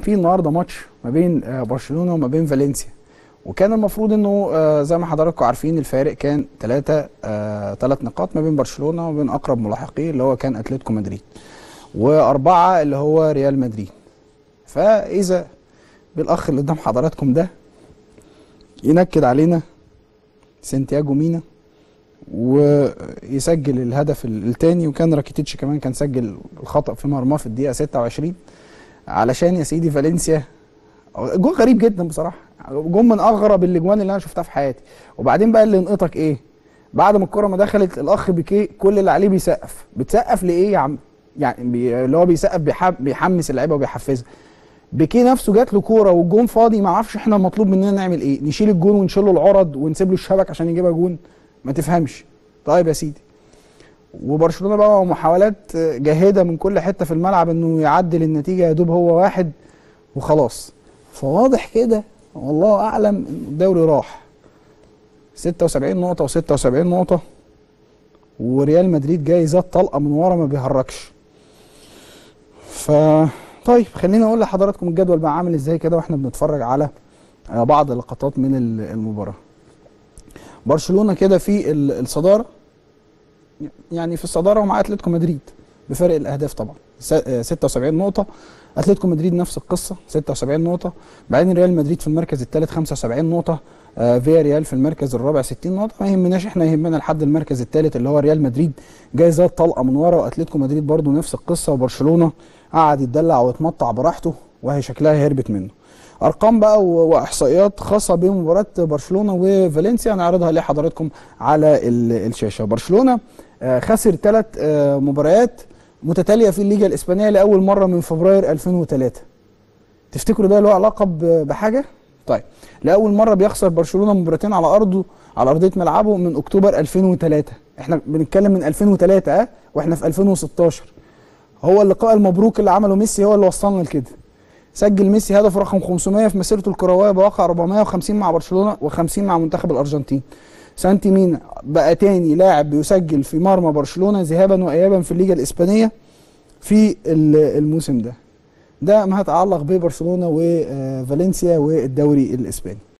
في النهارده ماتش ما بين آه، برشلونه وما بين فالنسيا وكان المفروض انه آه، زي ما حضراتكم عارفين الفارق كان ثلاثة ثلاث نقاط ما بين برشلونه وما بين اقرب ملاحقيه اللي هو كان اتلتيكو مدريد واربعه اللي هو ريال مدريد فاذا بالاخ اللي قدام حضراتكم ده ينكد علينا سانتياجو مينا ويسجل الهدف الثاني وكان راكيتيتش كمان كان سجل الخطا في مرماه في الدقيقه 26 علشان يا سيدي فالنسيا جون غريب جدا بصراحه جون من اغرب الاجوان اللي انا شفتها في حياتي وبعدين بقى اللي ينقطك ايه بعد ما الكره ما دخلت الاخ بيكيه كل اللي عليه بيسقف بتسقف لايه يا عم يعني بي... اللي هو بيسقف بيحب... بيحمس اللعيبه وبيحفزها بيكيه نفسه جات له كوره والجون فاضي ما اعرفش احنا المطلوب مننا نعمل ايه نشيل الجون ونشيل له العرض ونسيب له الشبك عشان يجيبها جون ما تفهمش طيب يا سيدي وبرشلونه بقى محاولات جاهده من كل حته في الملعب انه يعدل النتيجه يا دوب هو واحد وخلاص فواضح كده والله اعلم ان الدوري راح 76 نقطه و76 نقطه وريال مدريد جاي زاد طلقه من ورا ما بيهركش ف طيب خليني اقول لحضراتكم الجدول بقى عامل ازاي كده واحنا بنتفرج على بعض اللقطات من المباراه برشلونه كده في الصداره يعني في الصداره ومع اتلتيكو مدريد بفرق الاهداف طبعا 76 نقطه اتلتيكو مدريد نفس القصه 76 نقطه بعدين ريال مدريد في المركز الثالث 75 نقطه آه فيا ريال في المركز الرابع 60 نقطه ما يهمناش احنا يهمنا لحد المركز الثالث اللي هو ريال مدريد جاي زاد طلقه من ورا واتلتيكو مدريد برده نفس القصه وبرشلونه قعد يتدلع ويتمطع براحته وهي شكلها هربت منه ارقام بقى واحصائيات خاصه بمباراه برشلونه وفالنسيا هنعرضها لحضراتكم على الشاشه برشلونه خسر ثلاث مباريات متتاليه في الليجا الاسبانيه لاول مره من فبراير 2003 تفتكروا ده له علاقه بحاجه طيب لاول مره بيخسر برشلونه مباراتين على ارضه على ارضيه ملعبه من اكتوبر 2003 احنا بنتكلم من 2003 اه واحنا في 2016 هو اللقاء المبروك اللي عمله ميسي هو اللي وصلنا لكده سجل ميسي هدف رقم 500 في مسيرته الكرويه بواقع 450 مع برشلونه و50 مع منتخب الارجنتين سانتي مينا بقى تاني لاعب بيسجل في مرمى برشلونه ذهابا وايابا في الليجا الاسبانيه في الموسم ده ده ما يتعلق ببرشلونه وفالنسيا والدوري الاسباني